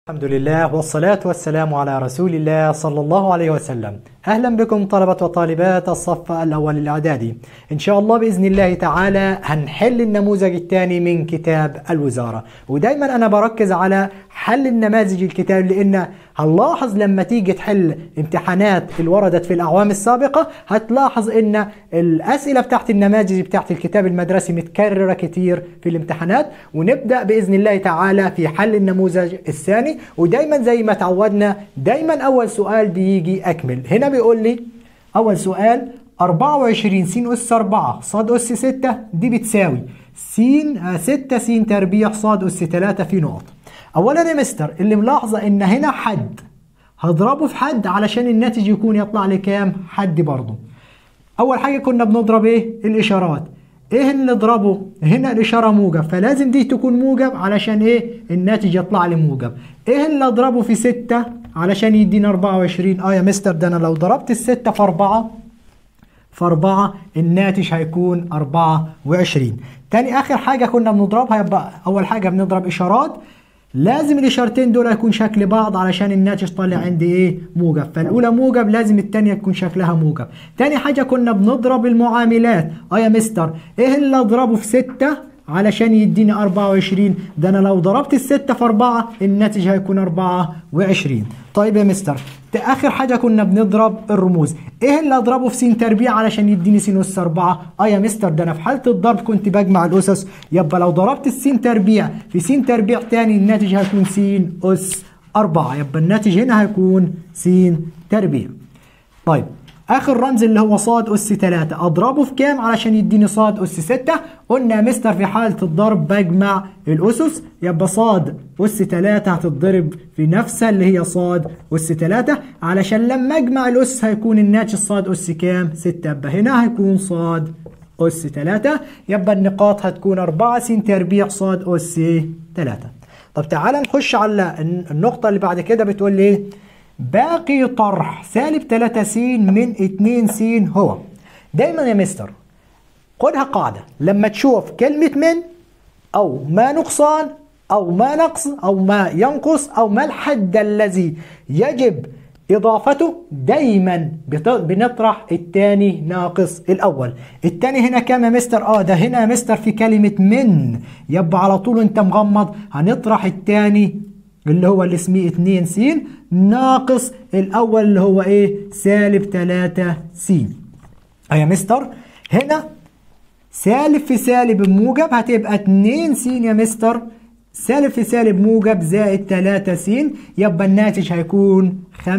الحمد لله والصلاة والسلام على رسول الله صلى الله عليه وسلم أهلا بكم طلبة وطالبات الصف الأول الإعدادي إن شاء الله بإذن الله تعالى هنحل النموذج الثاني من كتاب الوزارة ودايما أنا بركز على حل النماذج الكتاب لأن هنلاحظ لما تيجي تحل امتحانات اللي وردت في الأعوام السابقة هتلاحظ إن الأسئلة بتاعت النماذج بتاعت الكتاب المدرسي متكررة كتير في الامتحانات ونبدأ بإذن الله تعالى في حل النموذج الثاني ودايما زي ما تعودنا دايما أول سؤال بيجي أكمل هنا بيقول لي أول سؤال 24 س أس 4 ص أس 6 دي بتساوي س 6 س تربيع ص أس 3 في نقط اولا يا مستر اللي ملاحظه ان هنا حد هضربه في حد علشان الناتج يكون يطلع لي كام حد برضه اول حاجه كنا بنضرب ايه الاشارات ايه اللي نضربه هنا الاشاره موجب فلازم دي تكون موجب علشان ايه الناتج يطلع لي موجب ايه اللي اضربه في 6 علشان يدينا 24 اه يا مستر ده انا لو ضربت الستة في 4 في 4 الناتج هيكون 24 تاني اخر حاجه كنا بنضربها يبقى اول حاجه بنضرب اشارات لازم الاشارتين دول يكون شكل بعض علشان الناتج طالع عندي ايه موجب فالاولى موجب لازم الثانيه تكون شكلها موجب تاني حاجه كنا بنضرب المعاملات اه يا مستر ايه اللي اضربه في 6 علشان يديني 24 ده انا لو ضربت الستة في 4 الناتج هيكون 24 طيب يا مستر اخر حاجه كنا بنضرب الرموز ايه اللي اضربه في س تربيع علشان يديني س اس 4 اه يا مستر ده انا في حاله الضرب كنت بجمع الاسس يبقى لو ضربت الس تربيع في س تربيع تاني الناتج هيكون س اس 4 يبقى الناتج هنا هيكون س تربيع طيب اخر رمز اللي هو ص اس 3 اضربه في كام علشان يديني ص اس 6 قلنا يا مستر في حاله الضرب بجمع الاسس يبقى ص اس 3 هتتضرب في نفسها اللي هي ص اس 3 علشان لما اجمع الاسس هيكون الناتج ص اس كام 6 يبقى هنا هيكون ص اس 3 يبقى النقاط هتكون 4 س تربيع ص اس 3 طب تعالى نخش على النقطه اللي بعد كده بتقول لي ايه باقي طرح سالب 3 س من 2 س هو دايما يا مستر خدها قاعدة لما تشوف كلمة من أو ما نقصان أو ما نقص أو ما ينقص أو ما الحد الذي يجب إضافته دايما بنطرح الثاني ناقص الأول الثاني هنا كام يا مستر آه ده هنا يا مستر في كلمة من يبقى على طول أنت مغمض هنطرح الثاني اللي هو اللي اسمه 2 س ناقص الاول اللي هو ايه سالب 3 س يا مستر هنا سالب في سالب موجب هتبقى 2 س يا مستر سالب في سالب موجب زائد 3 س يبقى الناتج هيكون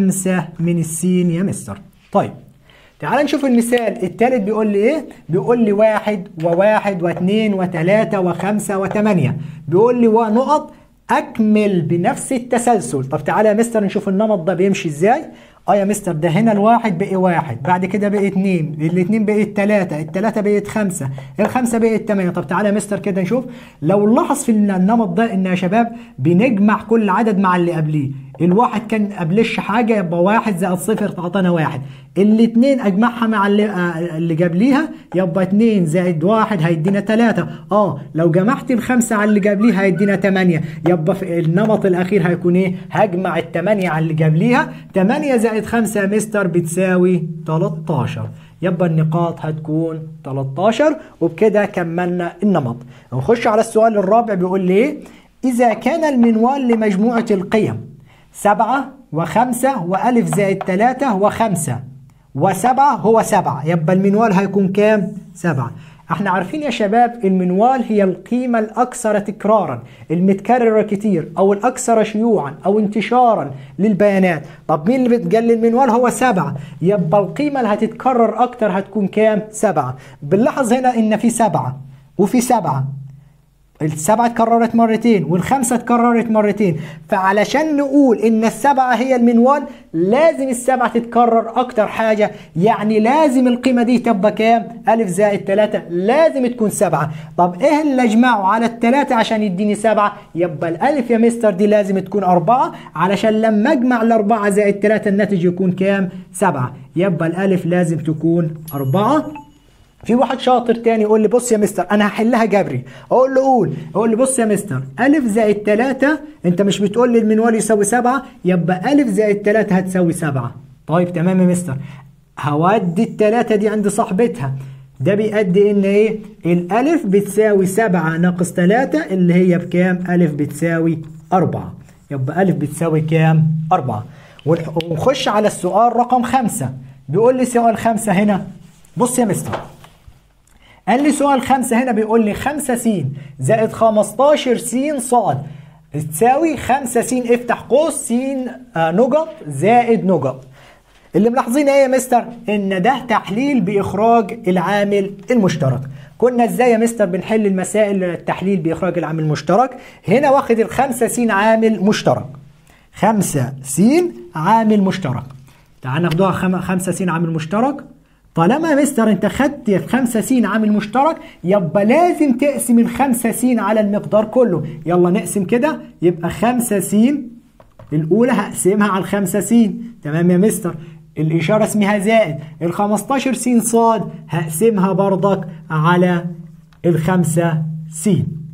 5 من السين يا مستر طيب تعال نشوف المثال الثالث بيقول لي ايه بيقول لي واحد وواحد واثنين وثلاثة وخمسة وثمانية بيقول لي ونقط اكمل بنفس التسلسل طب تعالى يا مستر نشوف النمط ده بيمشي ازاي اه يا مستر ده هنا الواحد بقي واحد بعد كده بقي اتنين الاتنين بقي التلاتة التلاتة بقت خمسة الخمسة بقت تمانية طب تعالى يا مستر كده نشوف لو نلاحظ في النمط ده ان يا شباب بنجمع كل عدد مع اللي قبليه الواحد كان قبلش حاجة يبقى واحد زائد صفر تعطينا واحد الاتنين اجمعها مع اللي, آه اللي قبليها يبقى اتنين زائد واحد هيدينا تلاتة اه لو جمعت الخمسة على اللي قبليها هيدينا تمانية يبقى في النمط الاخير هيكون ايه هجمع التمانية على اللي قبليها تمانية زائد خمسة يا مستر بتساوي 13 يبقى النقاط هتكون 13 وبكده كملنا النمط نخش على السؤال الرابع بيقول لي ايه اذا كان المنوال لمجموعة القيم سبعة وخمسة وألف زائد تلاتة وخمسة وسبعة هو سبعة يبقى المنوال هيكون كام؟ سبعة احنا عارفين يا شباب المنوال هي القيمة الأكثر تكرارا المتكررة كتير أو الأكثر شيوعا أو انتشارا للبيانات طب مين اللي بتقال المنوال هو سبعة يبقى القيمة اللي هتتكرر أكتر هتكون كام؟ سبعة بنلاحظ هنا إن في سبعة وفي سبعة السبعة اتكررت مرتين والخمسة اتكررت مرتين فعلشان نقول ان السبعة هي المنوال لازم السبعة تتكرر اكتر حاجة يعني لازم القيمة دي تبقى كام الف زائد تلاتة لازم تكون سبعة طب ايه اللي اجمعه على التلاتة عشان يديني سبعة يبقى الالف يا مستر دي لازم تكون اربعة علشان لما اجمع الاربعة زائد تلاتة الناتج يكون كام سبعة يبقى الالف لازم تكون اربعة في واحد شاطر تاني يقول لي بص يا مستر انا هحلها جبري اقول له قول اقول لي بص يا مستر الف زائد 3 انت مش بتقول لي المنوال يساوي 7 يبقى الف زائد 3 هتساوي 7 طيب تمام يا مستر هودي التلاتة دي عند صاحبتها ده بيؤدي ان ايه الالف بتساوي 7 ناقص 3 اللي هي بكام الف بتساوي 4 يبقى الف بتساوي كام 4 ونخش على السؤال رقم 5 بيقول لي سؤال 5 هنا بص يا مستر قال لي سؤال 5 هنا بيقول لي 5 س زائد 15 س صاد تساوي 5 س افتح قوس س نقط زائد نقط اللي ملاحظين ايه يا مستر ان ده تحليل باخراج العامل المشترك كنا ازاي يا مستر بنحل المسائل التحليل باخراج العامل المشترك هنا واخد الخمسة س عامل مشترك خمسة س عامل مشترك تعال ناخدوها خمسة س عامل مشترك طالما يا مستر انت خدت الخمسة س عامل مشترك يبقى لازم تقسم الخمسة س على المقدار كله يلا نقسم كده يبقى خمسة س الأولى هقسمها على الخمسة س تمام يا مستر الإشارة اسمها زائد ال 15 س صاد هقسمها برضك على الخمسة س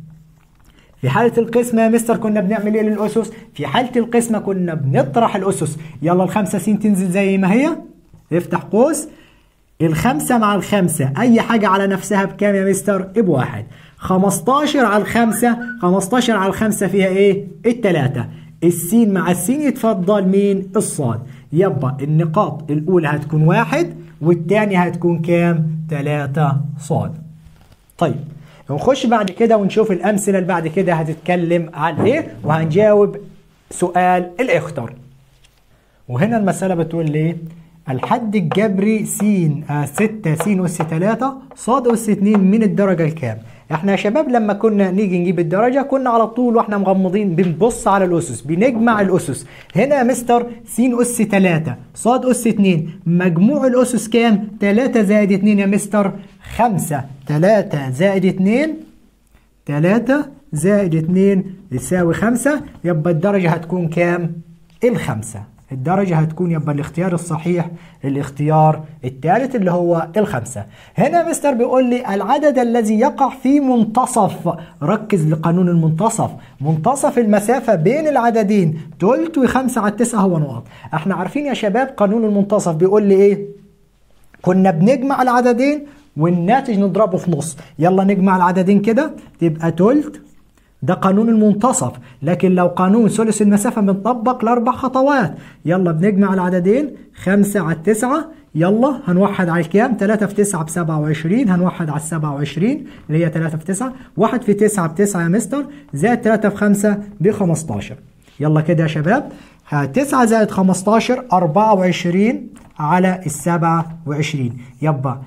في حالة القسمة يا مستر كنا بنعمل ايه للأسس؟ في حالة القسمة كنا بنطرح الأسس يلا الخمسة س تنزل زي ما هي افتح قوس الخمسة مع الخمسة أي حاجة على نفسها بكام يا مستر؟ بواحد 15 على الخمسة 15 على الخمسة فيها ايه؟ التلاتة السين مع السين يتفضل مين؟ الصاد يبقى النقاط الأولى هتكون واحد والتانية هتكون كام؟ تلاتة صاد طيب نخش بعد كده ونشوف الأمثلة اللي بعد كده هتتكلم عن إيه وهنجاوب سؤال الإختر وهنا المسألة بتقول لي الحد الجبري س 6 س أس 3 صاد أس 2 من الدرجة الكام؟ احنا يا شباب لما كنا نيجي نجيب الدرجة كنا على طول واحنا مغمضين بنبص على الأسس بنجمع الأسس هنا يا مستر س أس 3 صاد أس 2 مجموع الأسس كام؟ 3 زائد 2 يا مستر 5 3 زائد 2 3 زائد 2 يساوي 5 يبقى الدرجة هتكون كام؟ الخمسة الدرجة هتكون يبقى الاختيار الصحيح الاختيار الثالث اللي هو الخمسة هنا مستر بيقول لي العدد الذي يقع في منتصف ركز لقانون المنتصف منتصف المسافة بين العددين تلت وخمسة على التسعة هو نقط احنا عارفين يا شباب قانون المنتصف بيقول لي ايه كنا بنجمع العددين والناتج نضربه في نص يلا نجمع العددين كده تبقى تلت ده قانون المنتصف لكن لو قانون ثلث المسافة بنطبق لأربع خطوات يلا بنجمع العددين خمسة على التسعة يلا هنوحد على الكام 3 في 9 ب 27 هنوحد على ال 27 اللي هي 3 في 9 1 في 9 ب 9 يا مستر زائد 3 في 5 ب 15 يلا كده يا شباب 9 زائد 15 24 على ال 27 يبقى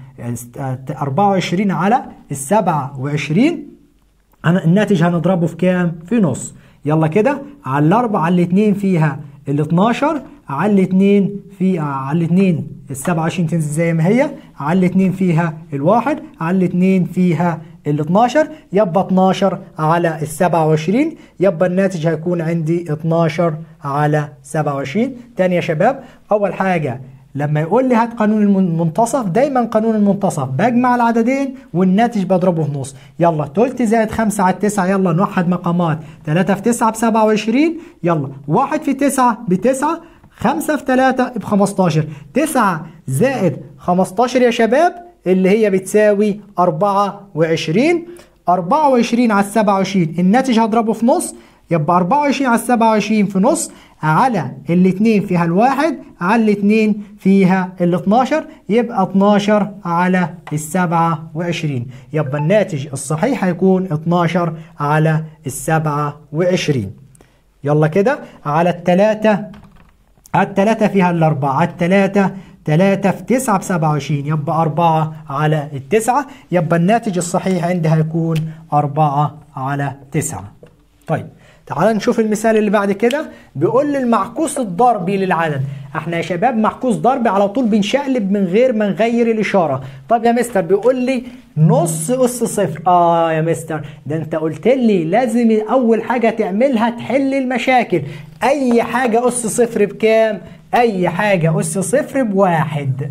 24 على ال 27 الناتج هنضربه في كام؟ في نص يلا كده على الأربعة على الاتنين فيها ال 12 على الاتنين في على الاتنين ال 27 تنزل زي ما هي على الاتنين فيها الواحد على الاتنين فيها ال 12 يبقى 12 على ال 27 يبقى الناتج هيكون عندي 12 على 27 تاني يا شباب أول حاجة لما يقول لي هات قانون المنتصف دايما قانون المنتصف بجمع العددين والناتج بضربه في نص يلا تلت زائد 5 على 9 يلا نوحد مقامات 3 في 9 ب 27 يلا 1 في 9 ب 9 5 في 3 ب 15 9 زائد 15 يا شباب اللي هي بتساوي 24 24 على 27 الناتج هضربه في نص يبقى 24 على 27 في نص على الاثنين فيها الواحد على الاثنين فيها ال 12 يبقى 12 على ال 27 يبقى الناتج الصحيح هيكون 12 على ال 27 يلا كده على الثلاثة على الثلاثة فيها الأربعة على الثلاثة 3 في 9 ب 27 يبقى 4 على التسعة يبقى الناتج الصحيح عندها هيكون 4 على 9 طيب تعال نشوف المثال اللي بعد كده بيقول لي المعكوس الضربي للعدد احنا يا شباب معكوس ضربي على طول بنشقلب من غير ما نغير الاشاره طب يا مستر بيقول لي نص اس صفر اه يا مستر ده انت قلت لي لازم اول حاجه تعملها تحل المشاكل اي حاجه اس صفر بكام اي حاجه اس صفر بواحد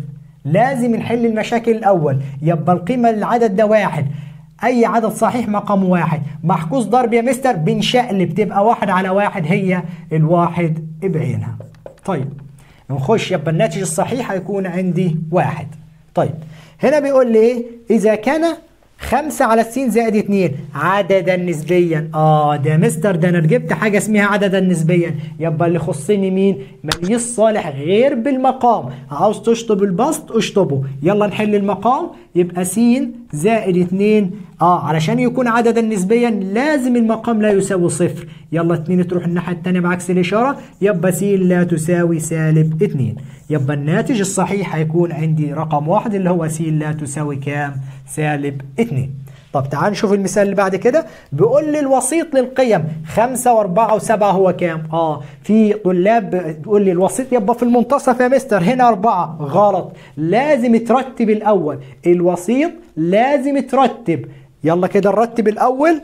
لازم نحل المشاكل الأول يبقى القيمة للعدد ده واحد أي عدد صحيح مقام واحد محكوس ضرب يا مستر بنشقلب تبقى واحد على واحد هي الواحد بعينها طيب نخش يبقى الناتج الصحيح هيكون عندي واحد طيب هنا بيقول لي ايه إذا كان خمسة على السين زائد اتنين عددا نسبيا اه ده مستر ده انا جبت حاجة اسمها عددا نسبيا يبقى اللي يخصني مين ماليش صالح غير بالمقام عاوز تشطب البسط اشطبه يلا نحل المقام يبقى س زائد اتنين اه علشان يكون عددا نسبيا لازم المقام لا يساوي صفر يلا اتنين تروح الناحية التانية بعكس الإشارة يبقى س لا تساوي سالب اتنين يبقى الناتج الصحيح هيكون عندي رقم واحد اللي هو س لا تساوي كام سالب اتنين طب تعال نشوف المثال اللي بعد كده بيقول لي الوسيط للقيم خمسة وأربعة وسبعة هو كام؟ اه في طلاب بيقول لي الوسيط يبقى في المنتصف يا مستر هنا أربعة غلط لازم ترتب الأول الوسيط لازم ترتب يلا كده نرتب الأول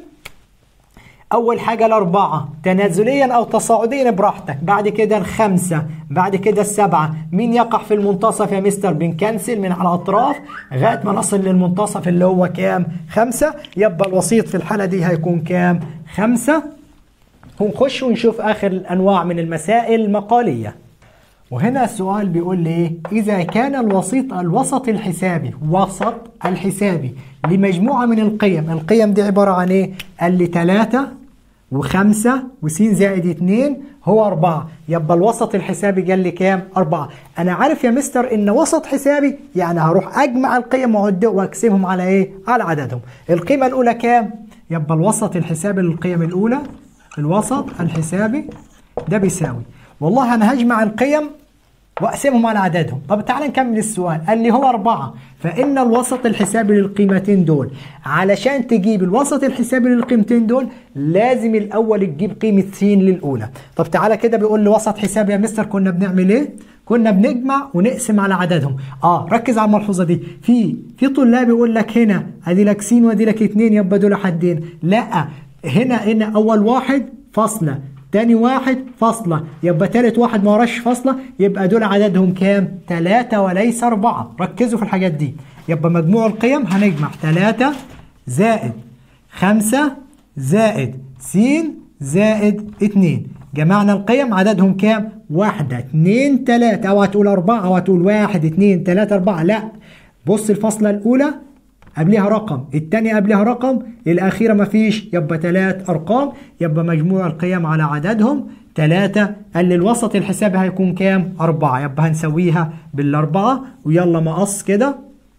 أول حاجة الأربعة تنازليا أو تصاعديا براحتك بعد كده الخمسة بعد كده السبعة مين يقع في المنتصف يا مستر بنكنسل من على الأطراف لغاية ما نصل للمنتصف اللي هو كام خمسة يبقى الوسيط في الحالة دي هيكون كام خمسة ونخش ونشوف آخر الأنواع من المسائل المقالية وهنا السؤال بيقول لي ايه إذا كان الوسيط الوسط الحسابي وسط الحسابي لمجموعة من القيم القيم دي عبارة عن ايه قال لي 3 وخمسة وسين زائد اتنين هو أربعة يبقى الوسط الحسابي قال لي كام؟ أربعة أنا عارف يا مستر إن وسط حسابي يعني هروح أجمع القيم وأقسمهم على إيه؟ على عددهم القيمة الأولى كام؟ يبقى الوسط الحسابي للقيم الأولى الوسط الحسابي ده بيساوي والله أنا هجمع القيم واقسمهم على عددهم طب تعال نكمل السؤال قال لي هو أربعة فإن الوسط الحسابي للقيمتين دول علشان تجيب الوسط الحسابي للقيمتين دول لازم الأول تجيب قيمة س للأولى طب تعالى كده بيقول لي وسط حسابي يا مستر كنا بنعمل إيه؟ كنا بنجمع ونقسم على عددهم اه ركز على الملحوظه دي في في طلاب يقول لك هنا ادي لك س وادي لك اتنين يبقى دول حدين لا هنا هنا اول واحد فاصله تاني واحد فاصلة يبقى تالت واحد ما وراش فاصلة يبقى دول عددهم كام؟ تلاتة وليس أربعة ركزوا في الحاجات دي يبقى مجموع القيم هنجمع تلاتة زائد خمسة زائد س زائد اتنين جمعنا القيم عددهم كام؟ واحدة اتنين تلاتة أو هتقول أربعة أو هتقول واحد اتنين تلاتة أربعة لا بص الفاصلة الأولى قبلها رقم التانية قبلها رقم الأخيرة مفيش يبقى تلات أرقام يبقى مجموع القيم على عددهم تلاتة قال لي الوسط الحسابي هيكون كام؟ أربعة يبقى هنسويها بالأربعة ويلا مقص كده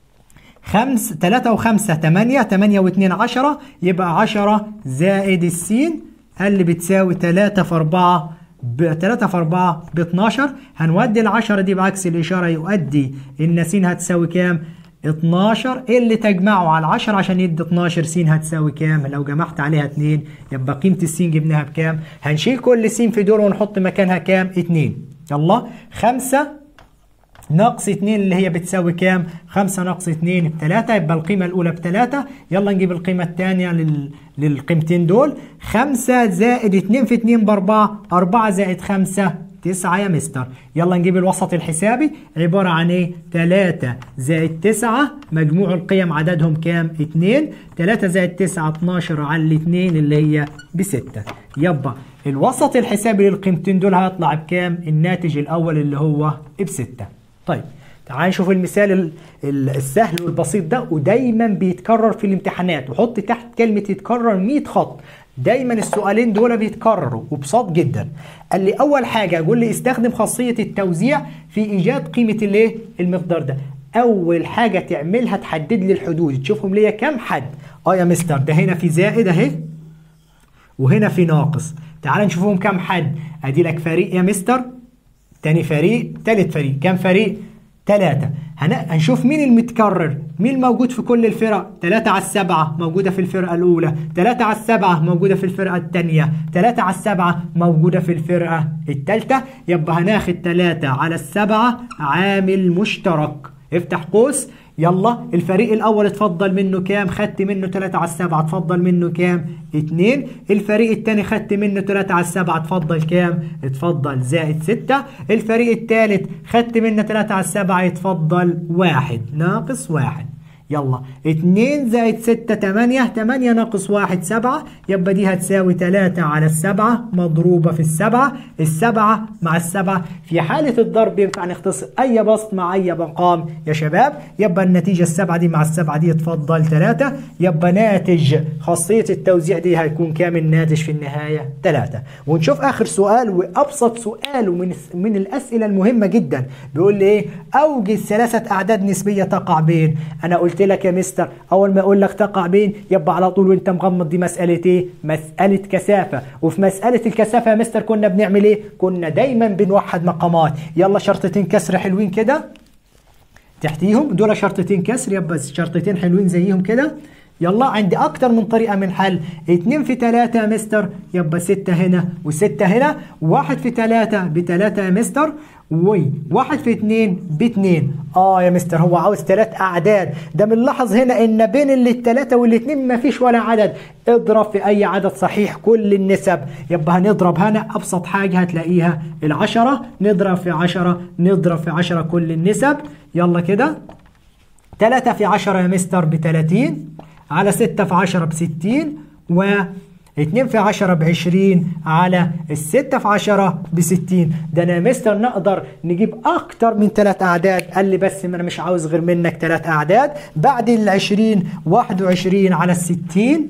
خمس تلاتة وخمسة تمانية تمانية واتنين عشرة يبقى عشرة زائد السين قال لي بتساوي تلاتة في أربعة ب 3 في 4 ب 12 هنودي ال 10 دي بعكس الإشارة يؤدي إن س هتساوي كام؟ 12 ايه اللي تجمعه على 10 عشان يدي 12 س هتساوي كام لو جمعت عليها 2 يبقى قيمة السين جبناها بكام هنشيل كل س في دول ونحط مكانها كام 2 يلا 5 ناقص 2 اللي هي بتساوي كام 5 ناقص 2 ب 3 يبقى القيمة الأولى ب 3 يلا نجيب القيمة الثانية لل... للقيمتين دول 5 زائد 2 في 2 ب 4 4 زائد 5 تسعة يا مستر يلا نجيب الوسط الحسابي عبارة عن ايه 3 زائد 9 مجموع القيم عددهم كام 2 3 زائد 9 12 على الاثنين اللي هي بستة يبقى الوسط الحسابي للقيمتين دول هيطلع بكام الناتج الاول اللي هو بستة طيب تعال نشوف المثال السهل والبسيط ده ودايما بيتكرر في الامتحانات وحط تحت كلمة يتكرر 100 خط دايما السؤالين دول بيتكرروا وبساط جدا قال لي اول حاجه اقول لي استخدم خاصيه التوزيع في ايجاد قيمه الايه المقدار ده اول حاجه تعملها تحدد لي الحدود تشوفهم ليا كام حد اه يا مستر ده هنا في زائد اهي وهنا في ناقص تعال نشوفهم كام حد ادي لك فريق يا مستر تاني فريق تالت فريق كام فريق ثلاثة هنشوف مين المتكرر مين الموجود في كل الفرق ثلاثة على السبعة موجودة في الفرقة الأولى ثلاثة على السبعة موجودة في الفرقة الثانية ثلاثة على السبعة موجودة في الفرقة الثالثة يبقى هناخد ثلاثة على السبعة عامل مشترك افتح قوس يلا الفريق الاول اتفضل منه كام خدت منه 3 على 7 اتفضل منه كام 2 الفريق الثاني خدت منه 3 على 7 اتفضل كام اتفضل زائد 6 الفريق الثالث خدت منه 3 على 7 يتفضل 1 ناقص 1 يلا 2 زائد 6 8 8 ناقص 1 7 يبقى دي هتساوي 3 على السبعة مضروبة في السبعة السبعة مع السبعة في حالة الضرب ينفع نختصر أي بسط مع أي مقام يا شباب يبقى النتيجة السبعة دي مع السبعة دي تفضل 3 يبقى ناتج خاصية التوزيع دي هيكون كام الناتج في النهاية 3 ونشوف آخر سؤال وأبسط سؤال ومن من الأسئلة المهمة جدا بيقول لي إيه أوجد ثلاثة أعداد نسبية تقع بين أنا قلت لك يا مستر اول ما اقول لك تقع بين يبقى على طول وانت مغمض دي مساله ايه مساله كثافه وفي مساله الكثافه يا مستر كنا بنعمل ايه كنا دايما بنوحد مقامات يلا شرطتين كسر حلوين كده تحتيهم دول شرطتين كسر يبقى شرطتين حلوين زيهم كده يلا عندي اكتر من طريقه من حل 2 في 3 يا مستر يبقى 6 هنا و6 هنا 1 في 3 ب 3 يا مستر وواحد في اتنين باتنين اه يا مستر هو عاوز تلات اعداد ده بنلاحظ هنا ان بين التلاتة والاتنين مفيش ولا عدد اضرب في اي عدد صحيح كل النسب يبقى هنضرب هنا ابسط حاجة هتلاقيها العشرة نضرب في عشرة نضرب في عشرة كل النسب يلا كده تلاتة في عشرة يا مستر بتلاتين على ستة في عشرة بستين و 2 في 10 ب 20 على ال 6 في 10 ب 60 ده انا يا مستر نقدر نجيب اكتر من 3 اعداد قال لي بس ما انا مش عاوز غير منك 3 اعداد بعد ال 20 21 على ال 60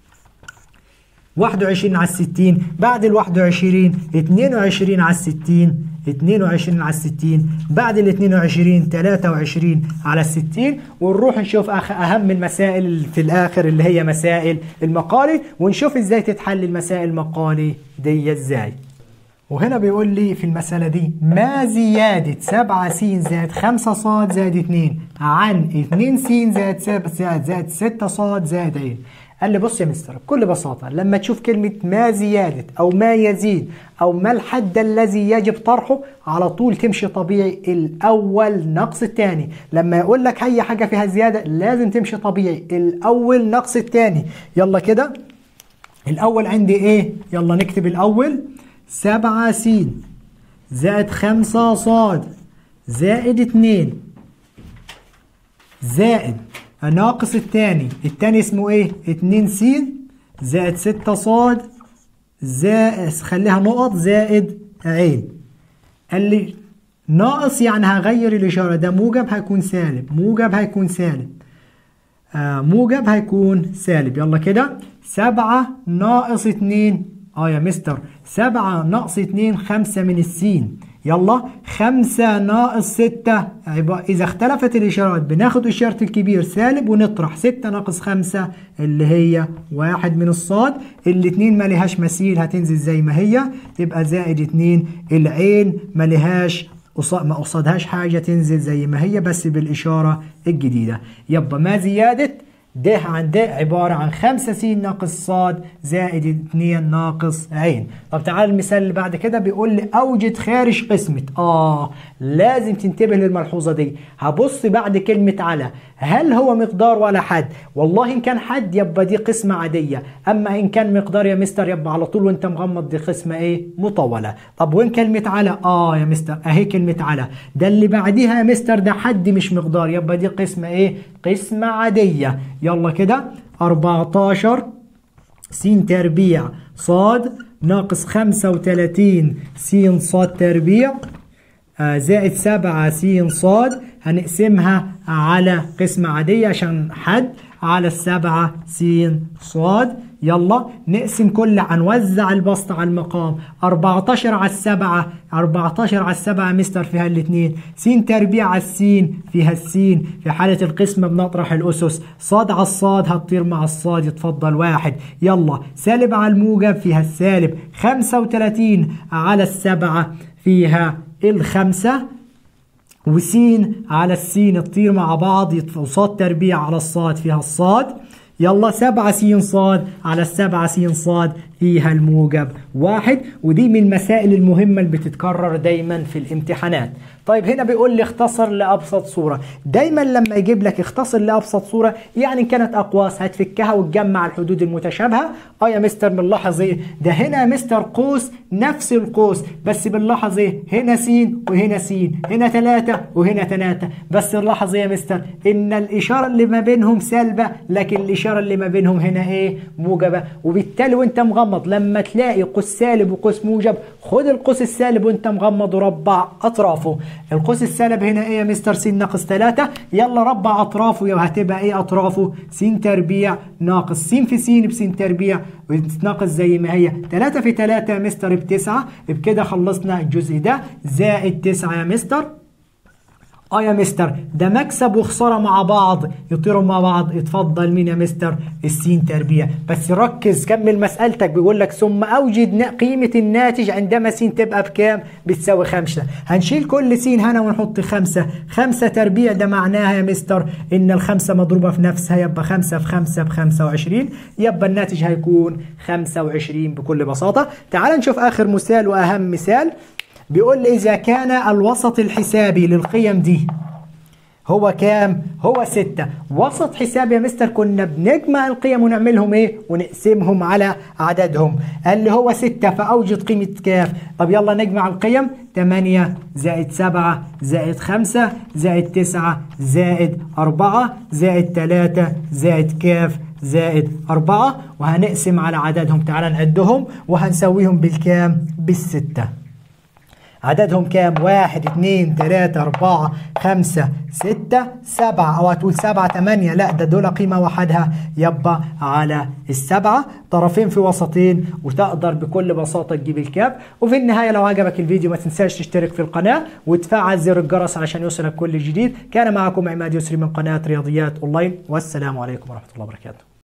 21 على 60 بعد ال 21 22 على 60 22 على 60 بعد ال 22 23 على 60 ونروح نشوف اهم المسائل في الاخر اللي هي مسائل المقالي ونشوف ازاي تتحل المسائل المقالي دي ازاي وهنا بيقول لي في المسألة دي ما زيادة 7 س زائد 5 ص زائد 2 عن 2 س زائد 7 زائد 6 ص زائد ع قال لي بص يا مستر بكل بساطة لما تشوف كلمة ما زيادة أو ما يزيد أو ما الحد الذي يجب طرحه على طول تمشي طبيعي الأول نقص الثاني لما يقول لك أي حاجة فيها زيادة لازم تمشي طبيعي الأول نقص الثاني يلا كده الأول عندي إيه يلا نكتب الأول سبعة س زائد خمسة صاد زائد اتنين زائد الناقص الثاني الثاني اسمه ايه 2 س زائد 6 صاد زائد خليها نقط زائد عين قال لي ناقص يعني هغير الإشارة ده موجب هيكون سالب موجب هيكون سالب آه موجب هيكون سالب يلا كده سبعة ناقص اتنين اه يا مستر سبعة ناقص اتنين خمسة من السين يلا خمسة ناقص ستة إذا اختلفت الإشارات بناخد إشارة الكبير سالب ونطرح ستة ناقص خمسة اللي هي واحد من الصاد الاتنين ملهاش مثيل هتنزل زي ما هي تبقى زائد اتنين العين ملهاش ما قصادهاش حاجة تنزل زي ما هي بس بالإشارة الجديدة يبقى ما زيادة د عن د عبارة عن 5 س ناقص ص زائد 2 ناقص ع طب تعال المثال اللي بعد كده بيقول لي أوجد خارج قسمة آه لازم تنتبه للملحوظة دي هبص بعد كلمة على هل هو مقدار ولا حد والله إن كان حد يبقى دي قسمة عادية أما إن كان مقدار يا مستر يبقى على طول وأنت مغمض دي قسمة إيه مطولة طب وين كلمة على آه يا مستر أهي كلمة على ده اللي بعديها يا مستر ده حد مش مقدار يبقى دي قسمة إيه قسمة عادية يلا كده 14 س تربيع صاد ناقص 35 س صاد تربيع آه زائد 7 س صاد هنقسمها على قسمة عادية عشان حد على السبعة س صاد يلا نقسم كل هنوزع البسط على المقام 14 على السبعة 14 على السبعة مستر فيها الاثنين س تربيع على السين فيها السين في حالة القسمة بنطرح الأسس صاد على الصاد هتطير مع الصاد يتفضل واحد يلا سالب على الموجب فيها السالب 35 على السبعة فيها الخمسة وسين على السين تطير مع بعض وصاد تربيع على الصاد فيها الصاد يلا سبعة س صاد على السبعة س صاد فيها الموجب واحد ودي من المسائل المهمة اللي بتتكرر دايما في الامتحانات طيب هنا بيقول لي اختصر لأبسط صورة دايما لما يجيب لك اختصر لأبسط صورة يعني كانت أقواس هتفكها وتجمع الحدود المتشابهة اه يا مستر بنلاحظ ايه ده هنا يا مستر قوس نفس القوس بس بنلاحظ ايه هنا س وهنا س هنا ثلاثة وهنا ثلاثة بس نلاحظ ايه يا مستر ان الإشارة اللي ما بينهم سالبة لكن الإشارة اللي ما بينهم هنا ايه موجبة وبالتالي وانت مغمض لما تلاقي قوس سالب وقوس موجب خد القوس السالب وانت مغمض وربع أطرافه القوس السالب هنا ايه يا مستر س ناقص 3 يلا ربع اطرافه يبقى هتبقى ايه اطرافه س تربيع ناقص س في س بس تربيع ناقص زي ما هي 3 في 3 يا مستر بتسعة بكده خلصنا الجزء ده زائد 9 يا مستر اه يا مستر ده مكسب وخساره مع بعض يطيروا مع بعض اتفضل مين يا مستر السين تربيع بس ركز كمل مسألتك بيقول لك ثم اوجد قيمة الناتج عندما س تبقى بكام بتساوي خمسة هنشيل كل س هنا ونحط خمسة خمسة تربيع ده معناها يا مستر ان الخمسة مضروبة في نفسها يبقى خمسة في خمسة بخمسة وعشرين يبقى الناتج هيكون خمسة وعشرين بكل بساطة تعال نشوف اخر مثال واهم مثال بيقول لي إذا كان الوسط الحسابي للقيم دي هو كام؟ هو ستة وسط حساب يا مستر كنا بنجمع القيم ونعملهم ايه؟ ونقسمهم على عددهم قال لي هو ستة فأوجد قيمة كاف طب يلا نجمع القيم 8 زائد 7 زائد 5 زائد 9 زائد 4 زائد 3 زائد كاف زائد 4 وهنقسم على عددهم تعال نعدهم وهنسويهم بالكام؟ بالستة عددهم كام؟ واحد اتنين تلاتة أربعة خمسة ستة سبعة أو هتقول سبعة تمانية لا ده دول قيمة وحدها يبقى على السبعة طرفين في وسطين وتقدر بكل بساطة تجيب الكاب وفي النهاية لو عجبك الفيديو ما تنساش تشترك في القناة وتفعل زر الجرس علشان يوصلك كل جديد كان معكم عماد يسري من قناة رياضيات أونلاين والسلام عليكم ورحمة الله وبركاته